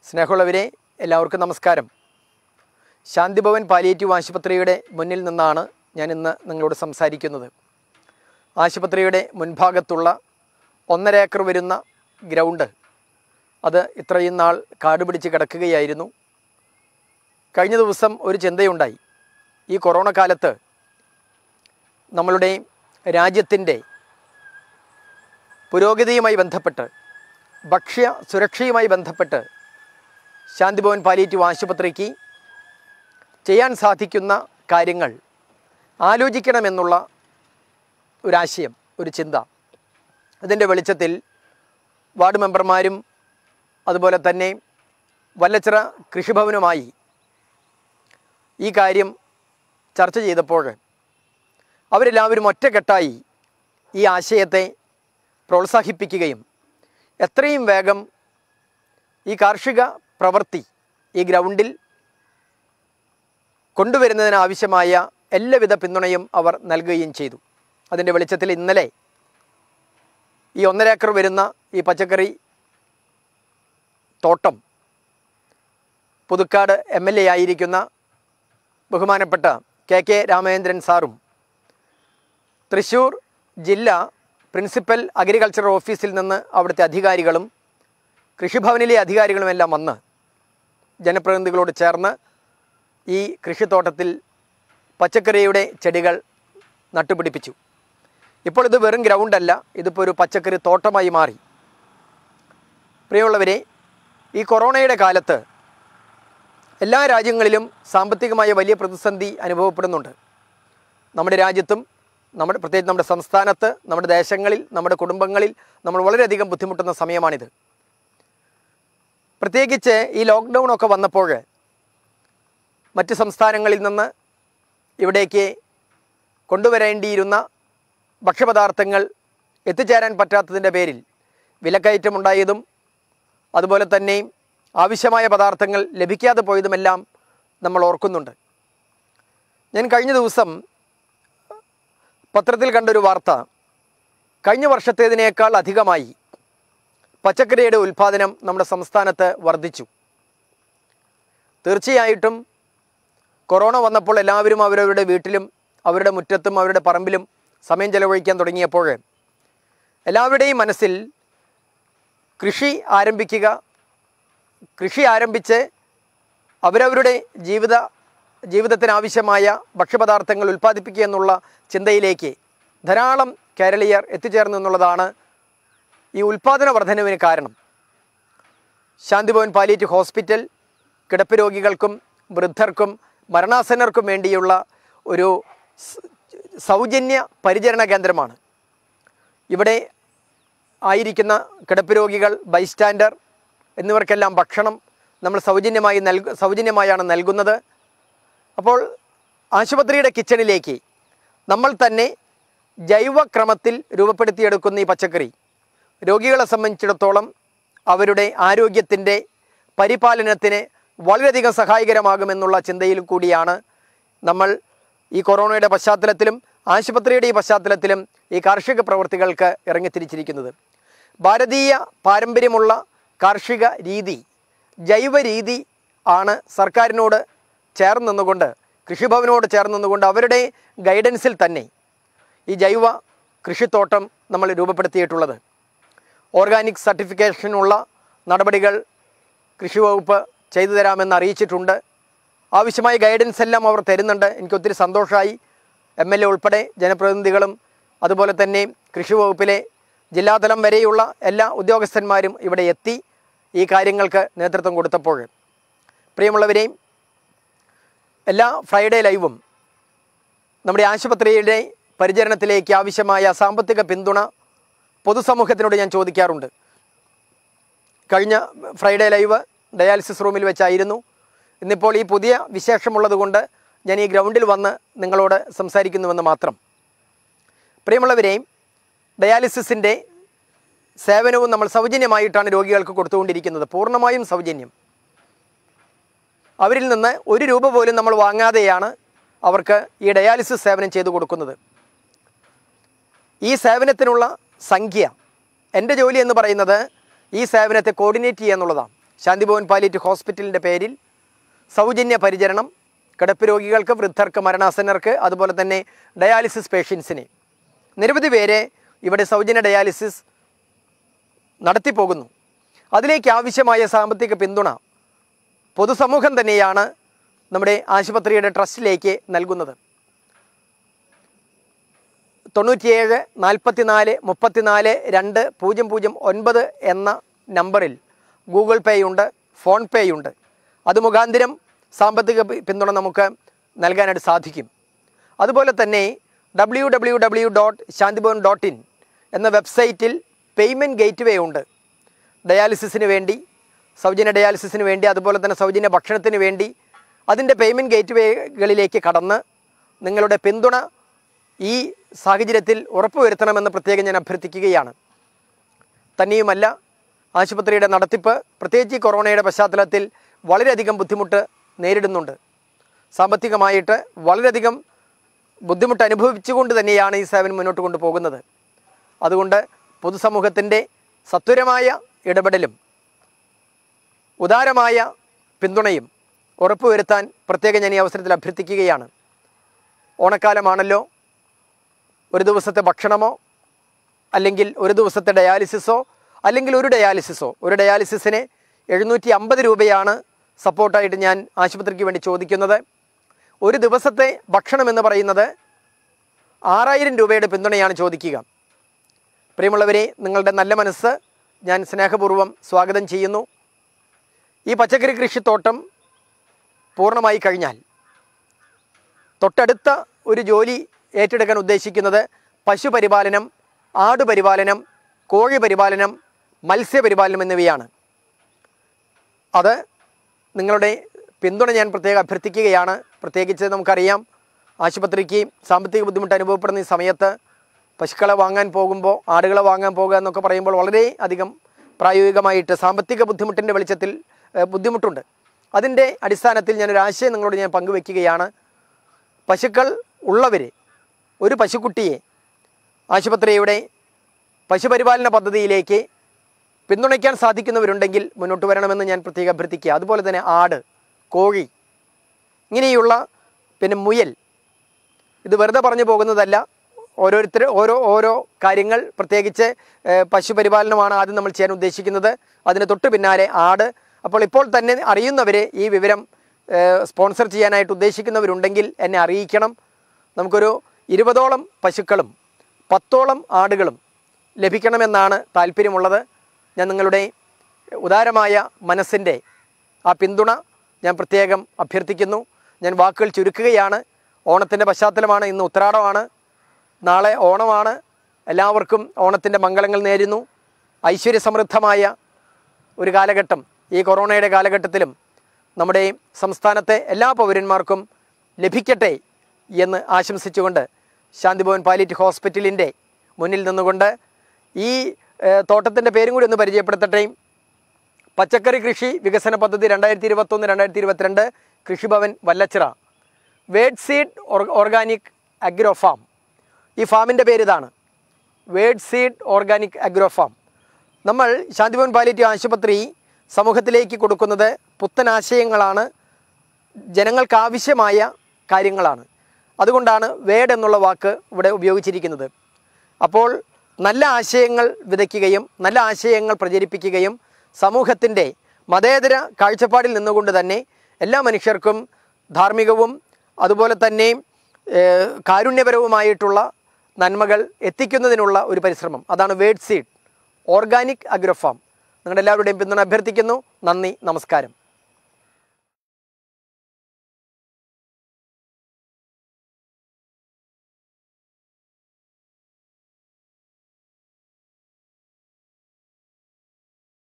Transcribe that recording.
സ്നേഹമുള്ളവരെ എല്ലാവർക്കും നമസ്കാരം ശാന്തിഭവൻ പാലിയേറ്റീവ് ആശുപത്രിയുടെ മുന്നിൽ നിന്നാണ് ഞാൻ ഇന്ന് നിങ്ങളോട് സംസാരിക്കുന്നത് ആശുപത്രിയുടെ മുൻഭാഗത്തുള്ള ഒന്നര ഏക്കർ വരുന്ന ഗ്രൗണ്ട് അത് ഇത്രയും നാൾ കാട് പിടിച്ച് കിടക്കുകയായിരുന്നു കഴിഞ്ഞ ദിവസം ഒരു ചിന്തയുണ്ടായി ഈ കൊറോണ കാലത്ത് നമ്മളുടെ രാജ്യത്തിൻ്റെ പുരോഗതിയുമായി ബന്ധപ്പെട്ട് ഭക്ഷ്യ സുരക്ഷയുമായി ബന്ധപ്പെട്ട് ശാന്തിഭവൻ പാലിയേറ്റീവ് ആശുപത്രിക്ക് ചെയ്യാൻ സാധിക്കുന്ന കാര്യങ്ങൾ ആലോചിക്കണമെന്നുള്ള ഒരാശയം ഒരു ചിന്ത അതിൻ്റെ വെളിച്ചത്തിൽ വാർഡ് മെമ്പർമാരും അതുപോലെ തന്നെ വല്ലച്ചിറ കൃഷിഭവനുമായി ഈ കാര്യം ചർച്ച ചെയ്തപ്പോൾ അവരെല്ലാവരും ഒറ്റക്കെട്ടായി ഈ ആശയത്തെ പ്രോത്സാഹിപ്പിക്കുകയും എത്രയും വേഗം ഈ കാർഷിക പ്രവൃത്തി ഈ ഗ്രൗണ്ടിൽ കൊണ്ടുവരുന്നതിന് ആവശ്യമായ എല്ലാവിധ പിന്തുണയും അവർ നൽകുകയും ചെയ്തു അതിൻ്റെ വെളിച്ചത്തിൽ ഇന്നലെ ഈ ഒന്നര ഏക്കർ വരുന്ന ഈ പച്ചക്കറി തോട്ടം പുതുക്കാട് എം എൽ എ ആയിരിക്കുന്ന ബഹുമാനപ്പെട്ട കെ കെ രാമചന്ദ്രൻ സാറും തൃശ്ശൂർ ജില്ലാ പ്രിൻസിപ്പൽ അഗ്രികൾച്ചർ ഓഫീസിൽ നിന്ന് അവിടുത്തെ അധികാരികളും കൃഷിഭവനിലെ അധികാരികളുമെല്ലാം വന്ന് ജനപ്രതിനിധികളോട് ചേർന്ന് ഈ കൃഷിത്തോട്ടത്തിൽ പച്ചക്കറിയുടെ ചെടികൾ നട്ടുപിടിപ്പിച്ചു ഇപ്പോൾ ഇത് വെറും ഗ്രൗണ്ടല്ല ഇതിപ്പോൾ ഒരു പച്ചക്കറി തോട്ടമായി മാറി പ്രിയമുള്ളവരെ ഈ കൊറോണയുടെ കാലത്ത് എല്ലാ രാജ്യങ്ങളിലും സാമ്പത്തികമായ വലിയ പ്രതിസന്ധി അനുഭവപ്പെടുന്നുണ്ട് നമ്മുടെ രാജ്യത്തും നമ്മുടെ പ്രത്യേകിച്ച് നമ്മുടെ സംസ്ഥാനത്ത് നമ്മുടെ ദേശങ്ങളിൽ നമ്മുടെ കുടുംബങ്ങളിൽ നമ്മൾ വളരെയധികം ബുദ്ധിമുട്ടുന്ന സമയമാണിത് പ്രത്യേകിച്ച് ഈ ലോക്ക്ഡൗൺ ഒക്കെ വന്നപ്പോൾ മറ്റ് സംസ്ഥാനങ്ങളിൽ നിന്ന് ഇവിടേക്ക് കൊണ്ടുവരേണ്ടിയിരുന്ന ഭക്ഷ്യപദാർത്ഥങ്ങൾ എത്തിച്ചേരാൻ പറ്റാത്തതിൻ്റെ പേരിൽ വിലക്കയറ്റമുണ്ടായതും അതുപോലെ തന്നെ ആവശ്യമായ പദാർത്ഥങ്ങൾ ലഭിക്കാതെ പോയതുമെല്ലാം നമ്മൾ ഓർക്കുന്നുണ്ട് ഞാൻ കഴിഞ്ഞ ദിവസം പത്രത്തിൽ കണ്ടൊരു വാർത്ത കഴിഞ്ഞ വർഷത്തേതിനേക്കാൾ അധികമായി പച്ചക്കറിയുടെ ഉൽപ്പാദനം നമ്മുടെ സംസ്ഥാനത്ത് വർദ്ധിച്ചു തീർച്ചയായിട്ടും കൊറോണ വന്നപ്പോൾ എല്ലാവരും അവരവരുടെ വീട്ടിലും അവരുടെ മുറ്റത്തും അവരുടെ പറമ്പിലും സമയം ചെലവഴിക്കാൻ തുടങ്ങിയപ്പോൾ എല്ലാവരുടെയും മനസ്സിൽ കൃഷി ആരംഭിക്കുക കൃഷി ആരംഭിച്ച് അവരവരുടെ ജീവിത ജീവിതത്തിന് ആവശ്യമായ ഭക്ഷ്യപദാർത്ഥങ്ങൾ ഉൽപ്പാദിപ്പിക്കുക എന്നുള്ള ചിന്തയിലേക്ക് ധാരാളം കേരളീയർ എത്തിച്ചേർന്നു എന്നുള്ളതാണ് ഈ ഉൽപ്പാദന വർധനവിന് കാരണം ശാന്തിഭവൻ പാലിയേറ്റീവ് ഹോസ്പിറ്റൽ കിടപ്പ് രോഗികൾക്കും വൃദ്ധർക്കും മരണാസന്നർക്കും വേണ്ടിയുള്ള ഒരു സ് സൗജന്യ പരിചരണ കേന്ദ്രമാണ് ഇവിടെ ആയിരിക്കുന്ന കിടപ്പ് രോഗികൾ ബൈസ്റ്റാൻഡർ എന്നിവർക്കെല്ലാം ഭക്ഷണം നമ്മൾ സൗജന്യമായി നൽക സൗജന്യമായാണ് നൽകുന്നത് അപ്പോൾ ആശുപത്രിയുടെ കിച്ചണിലേക്ക് നമ്മൾ തന്നെ ജൈവക്രമത്തിൽ രൂപപ്പെടുത്തിയെടുക്കുന്ന ഈ പച്ചക്കറി രോഗികളെ സംബന്ധിച്ചിടത്തോളം അവരുടെ ആരോഗ്യത്തിൻ്റെ പരിപാലനത്തിന് വളരെയധികം സഹായകരമാകുമെന്നുള്ള ചിന്തയിൽ കൂടിയാണ് നമ്മൾ ഈ കൊറോണയുടെ പശ്ചാത്തലത്തിലും ആശുപത്രിയുടെ ഈ പശ്ചാത്തലത്തിലും ഈ കാർഷിക പ്രവൃത്തികൾക്ക് ഇറങ്ങിത്തിരിച്ചിരിക്കുന്നത് ഭാരതീയ പാരമ്പര്യമുള്ള കാർഷിക രീതി ജൈവ രീതി ആണ് സർക്കാരിനോട് ചേർന്ന് നിന്നുകൊണ്ട് കൃഷിഭവനോട് ചേർന്ന് നിന്നുകൊണ്ട് അവരുടെ ഗൈഡൻസിൽ തന്നെ ഈ ജൈവ കൃഷിത്തോട്ടം നമ്മൾ രൂപപ്പെടുത്തിയിട്ടുള്ളത് ഓർഗാനിക് സർട്ടിഫിക്കേഷനുള്ള നടപടികൾ കൃഷി വകുപ്പ് ചെയ്തു തരാമെന്ന് അറിയിച്ചിട്ടുണ്ട് ആവശ്യമായ ഗൈഡൻസ് എല്ലാം അവർ തരുന്നുണ്ട് എനിക്ക് ഒത്തിരി സന്തോഷമായി എം എൽ എ ഉൾപ്പെടെ ജനപ്രതിനിധികളും അതുപോലെ തന്നെ കൃഷി വകുപ്പിലെ ജില്ലാതലം വരെയുള്ള എല്ലാ ഉദ്യോഗസ്ഥന്മാരും ഇവിടെ എത്തി ഈ കാര്യങ്ങൾക്ക് നേതൃത്വം കൊടുത്തപ്പോൾ പ്രിയമുള്ളവരെയും എല്ലാ ഫ്രൈഡേ ലൈവും നമ്മുടെ ആശുപത്രിയുടെ പരിചരണത്തിലേക്ക് ആവശ്യമായ സാമ്പത്തിക പിന്തുണ പൊതുസമൂഹത്തിനോട് ഞാൻ ചോദിക്കാറുണ്ട് കഴിഞ്ഞ ഫ്രൈഡേ ലൈവ് ഡയാലിസിസ് റൂമിൽ വെച്ചായിരുന്നു ഇന്നിപ്പോൾ ഈ പുതിയ വിശേഷമുള്ളത് കൊണ്ട് ഞാൻ ഈ ഗ്രൗണ്ടിൽ വന്ന് നിങ്ങളോട് സംസാരിക്കുന്നുവെന്ന് മാത്രം പ്രിയമുള്ളവരെയും ഡയാലിസിസിൻ്റെ സേവനവും നമ്മൾ സൗജന്യമായിട്ടാണ് രോഗികൾക്ക് കൊടുത്തുകൊണ്ടിരിക്കുന്നത് പൂർണ്ണമായും സൗജന്യം അവരിൽ നിന്ന് ഒരു രൂപ പോലും നമ്മൾ വാങ്ങാതെയാണ് അവർക്ക് ഈ ഡയാലിസിസ് സേവനം ചെയ്തു കൊടുക്കുന്നത് ഈ സേവനത്തിനുള്ള സംഖ്യ എൻ്റെ ജോലി എന്ന് പറയുന്നത് ഈ സേവനത്തെ കോർഡിനേറ്റ് ചെയ്യുക എന്നുള്ളതാണ് ശാന്തിഭവൻ പാലിയേറ്റീവ് ഹോസ്പിറ്റലിൻ്റെ പേരിൽ സൗജന്യ പരിചരണം കിടപ്പ് രോഗികൾക്ക് വൃദ്ധർക്ക് മരണാസന്നർക്ക് അതുപോലെ തന്നെ ഡയാലിസിസ് പേഷ്യൻസിന് നിരവധി പേരെ ഇവിടെ സൗജന്യ ഡയാലിസിസ് നടത്തിപ്പോകുന്നു അതിലേക്ക് ആവശ്യമായ സാമ്പത്തിക പിന്തുണ പൊതുസമൂഹം തന്നെയാണ് നമ്മുടെ ആശുപത്രിയുടെ ട്രസ്റ്റിലേക്ക് നൽകുന്നത് തൊണ്ണൂറ്റിയേഴ് നാൽപ്പത്തിനാല് മുപ്പത്തിനാല് രണ്ട് പൂജ്യം പൂജ്യം ഒൻപത് എന്ന നമ്പറിൽ ഗൂഗിൾ പേ ഉണ്ട് ഫോൺ പേ ഉണ്ട് അത് മുഖാന്തിരം സാമ്പത്തിക പി- പിന്തുണ നമുക്ക് നൽകാനായിട്ട് സാധിക്കും അതുപോലെ തന്നെ W W W dot Shanthibhavan dot in എന്ന വെബ്സൈറ്റിൽ പേയ്മെൻറ്റ് ഗേറ്റ് വേ ഉണ്ട് ഡയാലിസിസിന് വേണ്ടി സൗജന്യ ഡയാലിസിസിന് വേണ്ടി അതുപോലെ തന്നെ സൗജന്യ ഭക്ഷണത്തിന് വേണ്ടി അതിൻ്റെ പേയ്മെൻറ്റ് ഗേറ്റ് വേകളിലേക്ക് കടന്ന് നിങ്ങളുടെ പിന്തുണ ഈ സാഹചര്യത്തിൽ ഉറപ്പുവരുത്തണമെന്ന് പ്രത്യേകം ഞാൻ അഭ്യർത്ഥിക്കുകയാണ് തന്നെയുമല്ല ആശുപത്രിയുടെ നടത്തിപ്പ് പ്രത്യേകിച്ച് ഈ കൊറോണയുടെ പശ്ചാത്തലത്തിൽ വളരെയധികം ബുദ്ധിമുട്ട് നേരിടുന്നുണ്ട് സാമ്പത്തികമായിട്ട് വളരെയധികം ബുദ്ധിമുട്ട് അനുഭവിച്ചുകൊണ്ട് തന്നെയാണ് ഈ സേവനം മുന്നോട്ട് കൊണ്ടുപോകുന്നത് അതുകൊണ്ട് പൊതുസമൂഹത്തിൻ്റെ സത്വരമായ ഇടപെടലും ഉദാരമായ പിന്തുണയും ഉറപ്പുവരുത്താൻ പ്രത്യേകം ഞാൻ ഈ അവസരത്തിൽ അഭ്യർത്ഥിക്കുകയാണ് ഓണക്കാലമാണല്ലോ ഒരു ദിവസത്തെ ഭക്ഷണമോ അല്ലെങ്കിൽ ഒരു ദിവസത്തെ ഡയാലിസിസോ അല്ലെങ്കിൽ ഒരു ഡയാലിസിസോ ഒരു ഡയാലിസിസിന് എഴുന്നൂറ്റി അമ്പത് രൂപയാണ് സപ്പോർട്ടായിട്ട് ഞാൻ ആശുപത്രിക്ക് വേണ്ടി ചോദിക്കുന്നത് ഒരു ദിവസത്തെ ഭക്ഷണം എന്ന് പറയുന്നത് ആറായിരം രൂപയുടെ പിന്തുണയാണ് ചോദിക്കുക പ്രിയമുള്ളവരെ നിങ്ങളുടെ നല്ല മനസ്സ് ഞാൻ സ്നേഹപൂർവ്വം സ്വാഗതം ചെയ്യുന്നു ഈ പച്ചക്കറി കൃഷിത്തോട്ടം പൂർണ്ണമായി കഴിഞ്ഞാൽ തൊട്ടടുത്ത ഒരു ജോലി ഏറ്റെടുക്കാൻ ഉദ്ദേശിക്കുന്നത് പശുപരിപാലനം ആടുപരിപാലനം കോഴി പരിപാലനം മത്സ്യപരിപാലനം എന്നിവയാണ് അത് നിങ്ങളുടെ പിന്തുണ ഞാൻ പ്രത്യേകം അഭ്യർത്ഥിക്കുകയാണ് പ്രത്യേകിച്ച് നമുക്കറിയാം ആശുപത്രിക്ക് സാമ്പത്തിക ബുദ്ധിമുട്ട് അനുഭവപ്പെടുന്ന ഈ സമയത്ത് പശുക്കളെ വാങ്ങാൻ പോകുമ്പോൾ ആടുകളെ വാങ്ങാൻ പോകുക എന്നൊക്കെ പറയുമ്പോൾ വളരെ അധികം പ്രായോഗികമായിട്ട് സാമ്പത്തിക ബുദ്ധിമുട്ടിൻ്റെ വെളിച്ചത്തിൽ ഏഹ്, ബുദ്ധിമുട്ടുണ്ട് അതിൻ്റെ അടിസ്ഥാനത്തിൽ ഞാനൊരു ആശയം നിങ്ങളോട് ഞാൻ പങ്കുവെക്കുകയാണ് പശുക്കൾ ഉള്ളവർ ഒരു പശുക്കുട്ടിയെ ആശുപത്രിയുടെ പശുപരിപാലന പദ്ധതിയിലേക്ക് പിന്തുണയ്ക്കാൻ സാധിക്കുന്നവരുണ്ടെങ്കിൽ മുന്നോട്ട് വരണമെന്ന് ഞാൻ പ്രത്യേകം അഭ്യർത്ഥിക്കുക അതുപോലെ തന്നെ ആട് കോഴി ഇങ്ങനെയുള്ള പിന്നെ മുയൽ ഇത് വെറുതെ പറഞ്ഞു പോകുന്നതല്ല ഓരോരുത്തർ ഓരോ ഓരോ കാര്യങ്ങൾ പ്രത്യേകിച്ച് ഏഹ്, പശുപരിപാലനമാണ് ആദ്യം നമ്മൾ ചെയ്യാൻ ഉദ്ദേശിക്കുന്നത് അതിന് തൊട്ട് പിന്നാലെ ആട് അപ്പോൾ ഇപ്പോൾ തന്നെ അറിയുന്നവർ ഈ വിവരം ഏഹ്, സ്പോൺസർ ചെയ്യാനായിട്ട് ഉദ്ദേശിക്കുന്നവരുണ്ടെങ്കിൽ എന്നെ അറിയിക്കണം നമുക്കൊരു ഇരുപതോളം പശുക്കളും പത്തോളം ആടുകളും ലഭിക്കണമെന്നാണ് താല്പര്യമുള്ളത് ഞാൻ നിങ്ങളുടെ ഉദാരമായ മനസ്സിൻ്റെ ആ പിന്തുണ ഞാൻ പ്രത്യേകം അഭ്യർത്ഥിക്കുന്നു ഞാൻ വാക്കുകൾ ചുരുക്കുകയാണ് ഓണത്തിൻ്റെ പശ്ചാത്തലമാണ് ഇന്ന് ഉത്രാടമാണ് നാളെ ഓണമാണ് എല്ലാവർക്കും ഓണത്തിൻ്റെ മംഗളങ്ങൾ നേരുന്നു ഐശ്വര്യസമൃദ്ധമായ ഒരു കാലഘട്ടം ഈ കൊറോണയുടെ കാലഘട്ടത്തിലും നമ്മുടെ സംസ്ഥാനത്തെ എല്ലാ പൗരന്മാർക്കും ലഭിക്കട്ടെ എന്ന് ആശംസിച്ചുകൊണ്ട് ശാന്തിഭവൻ പാലിയേറ്റീവ് ഹോസ്പിറ്റലിൻ്റെ മുന്നിൽ നിന്നുകൊണ്ട് ഈ തോട്ടത്തിൻ്റെ പേരും കൂടി ഒന്ന് പരിചയപ്പെടുത്തട്ടെ പച്ചക്കറി കൃഷി വികസന പദ്ധതി രണ്ടായിരത്തി ഇരുപത്തൊന്ന് രണ്ടായിരത്തി ഇരുപത്തിരണ്ട് Krishibhavan Vallachira word seed organic agro farm ഈ ഫാമിൻ്റെ പേര് ഇതാണ് word seed organic agro farm നമ്മൾ ശാന്തിഭവൻ പാലിയേറ്റീവ് ആശുപത്രി സമൂഹത്തിലേക്ക് കൊടുക്കുന്നത് പുത്തൻ ആശയങ്ങളാണ് ജനങ്ങൾക്ക് ആവശ്യമായ കാര്യങ്ങളാണ് അതുകൊണ്ടാണ് വേഡ് എന്നുള്ള വാക്ക് ഇവിടെ ഉപയോഗിച്ചിരിക്കുന്നത് അപ്പോൾ നല്ല ആശയങ്ങൾ വിതയ്ക്കുകയും നല്ല ആശയങ്ങൾ പ്രചരിപ്പിക്കുകയും സമൂഹത്തിൻ്റെ മതേതര കാഴ്ചപ്പാടിൽ നിന്നുകൊണ്ട് തന്നെ എല്ലാ മനുഷ്യർക്കും ധാർമ്മികവും അതുപോലെ തന്നെ ഏഹ്, കാരുണ്യപരവുമായിട്ടുള്ള നന്മകൾ എത്തിക്കുന്നതിനുള്ള ഒരു പരിശ്രമം അതാണ് വേഡ് സീഡ് ഓർഗാനിക് അഗ്രോഫാം നിങ്ങളുടെ എല്ലാവരുടെയും പിന്തുണ അഭ്യർത്ഥിക്കുന്നു നന്ദി നമസ്കാരം